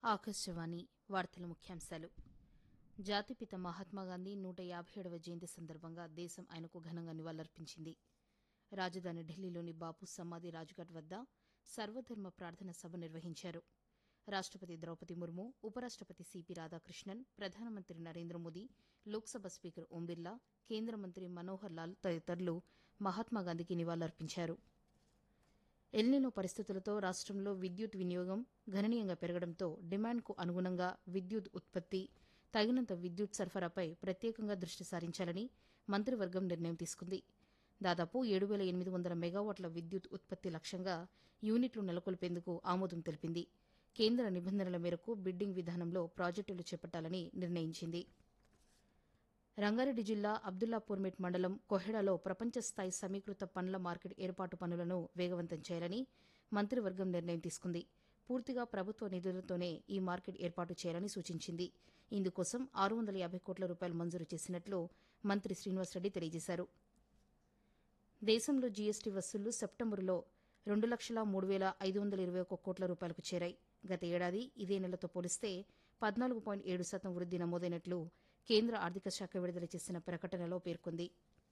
ఆకాశవాణి వార్తల ముఖ్యాంశాలు జాతిపిత మహాత్మాగాంధీ నూట యాభై ఏడవ జయంతి సందర్భంగా దేశం ఆయనకు ఘనంగా నివాళులర్పించింది రాజధాని ఢిల్లీలోని బాపు సమాధి రాజ్ఘాట్ వద్ద సర్వధర్మ ప్రార్థన సభ నిర్వహించారు రాష్టపతి ద్రౌపది ముర్ము ఉపరాష్టపతి సిపి రాధాకృష్ణన్ ప్రధానమంత్రి నరేంద్ర మోదీ లోక్సభ స్పీకర్ ఓం బిర్లా కేంద్ర మంత్రి మనోహర్ లాల్ తదితరులు మహాత్మాగాంధీకి నివాళులర్పించారు ఎల్నినో పరిస్థితులతో రాష్టంలో విద్యుత్ వినియోగం గణనీయంగా పెరగడంతో డిమాండ్కు అనుగుణంగా విద్యుత్ ఉత్పత్తి తగినంత విద్యుత్ సరఫరాపై ప్రత్యేకంగా దృష్టి సారించాలని మంత్రివర్గం నిర్ణయం తీసుకుంది దాదాపు ఏడు వేల ఎనిమిది వందల మెగావాట్ల విద్యుత్ ఉత్పత్తి లక్ష్యంగా యూనిట్లు నెలకొల్పేందుకు ఆమోదం తెలిపింది కేంద్ర నిబంధనల మేరకు బిడ్డింగ్ విధానంలో ప్రాజెక్టులు చేపట్టాలని నిర్ణయించింది రంగారెడ్డి జిల్లా అబ్దుల్లాపూర్మెట్ మండలం కొహెడాలో ప్రపంచ స్థాయి సమీకృత పండ్ల మార్కెట్ ఏర్పాటు పనులను వేగవంతం చేయాలని మంత్రివర్గం నిర్ణయం తీసుకుంది పూర్తిగా ప్రభుత్వ నిధులతోనే ఈ మార్కెట్ ఏర్పాటు చేయాలని సూచించింది ఇందుకోసం ఆరు వందల యాభై కోట్ల రూపాయలు మంజూరు చేసినట్లు మంత్రి శ్రీనివాసరెడ్డి తెలియజేశారు దేశంలో జీఎస్టీ వసూళ్లు సెప్టెంబరులో రెండు లక్షల మూడు వేల ఐదు వందల ఇరవై ఒక్క కోట్ల రూపాయలకు చేరాయి గత ఏడాది ఇదే నెలతో పోలిస్తే పద్నాలుగు పాయింట్ ఏడు శాతం వృద్ధి నమోదైనట్లు కేంద్ర ఆర్థిక శాఖ విడుదల చేసిన ప్రకటనలో పేర్కొంది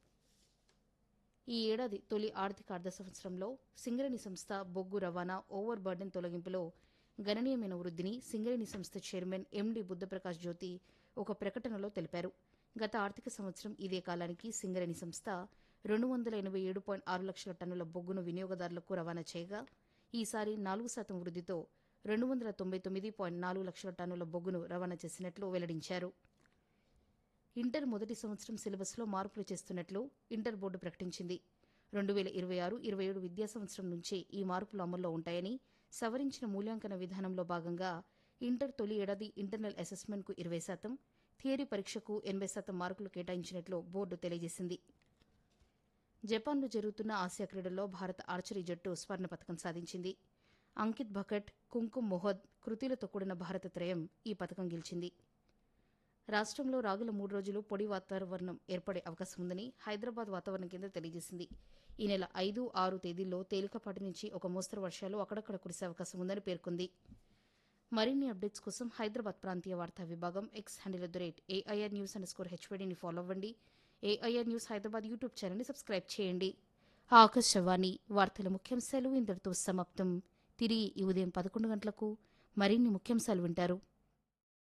ఈ ఏడాది తొలి ఆర్థిక అర్ధ సంవత్సరంలో సింగరేణి సంస్థ బొగ్గు రవాణా ఓవర్ బర్డెన్ తొలగింపులో గణనీయమైన వృద్ధిని సింగరేణి సంస్థ చైర్మన్ ఎండి బుద్ధప్రకాష్ జ్యోతి ఒక ప్రకటనలో తెలిపారు గత ఆర్థిక సంవత్సరం ఇదే కాలానికి సింగరేణి సంస్థ రెండు వందల ఎనభై ఏడు పాయింట్ ఆరు లక్షల టన్నుల బొగ్గును వినియోగదారులకు రవాణా చేయగా ఈసారి నాలుగు శాతం వృద్ధితో రెండు వందల తొంభై తొమ్మిది పాయింట్ నాలుగు లక్షల టన్నుల బొగ్గును రవాణా చేసినట్లు వెల్లడించారు ఇంటర్ మొదటి సంవత్సరం సిలబస్లో మార్పులు చేస్తున్నట్లు ఇంటర్ బోర్డు ప్రకటించింది రెండు వేల ఇరవై ఆరు ఇరవై ఏడు విద్యా సంవత్సరం నుంచే ఈ మార్పులు అమల్లో ఉంటాయని సవరించిన మూల్యాంకన విధానంలో భాగంగా ఇంటర్ తొలి ఏడాది ఇంటర్నల్ అసెస్మెంట్కు ఇరవై శాతం థియరీ పరీక్షకు ఎనభై శాతం మార్కులు కేటాయించినట్లు బోర్డు తెలియజేసింది జపాన్లో జరుగుతున్న ఆసియా క్రీడల్లో భారత ఆర్చరీ జట్టు స్వర్ణ పథకం సాధించింది అంకిత్ భకట్ కుంకుమ్ మొహద్ కృతిలతో కూడిన భారత త్రయం ఈ పథకం గెలిచింది రాష్ట్రంలో రాగుల మూడు రోజులు పొడి వాతావరణం ఏర్పడే అవకాశం ఉందని హైదరాబాద్ వాతావరణ కేంద్రం తెలియజేసింది ఈ నెల ఐదు ఆరు తేదీల్లో తేలికపాటి నుంచి ఒక మోస్తరు వర్షాలు అక్కడక్కడ కురిసే అవకాశం ఉందని పేర్కొంది మరిన్ని అప్డేట్స్ కోసం హైదరాబాద్ ప్రాంతీయ వార్తా విభాగం X handle at the rate AIR news and score హెచ్వీడీని ఫాలో అవ్వండి ఏఐఆర్ న్యూస్ హైదరాబాద్ యూట్యూబ్ ఛానల్ని సబ్స్క్రైబ్ చేయండి ఆకాశవాణి వార్తల ముఖ్యాంశాలు ఇంతటితో సమాప్తం తిరిగి ఈ ఉదయం పదకొండు గంటలకు మరిన్ని ముఖ్యాంశాలు వింటారు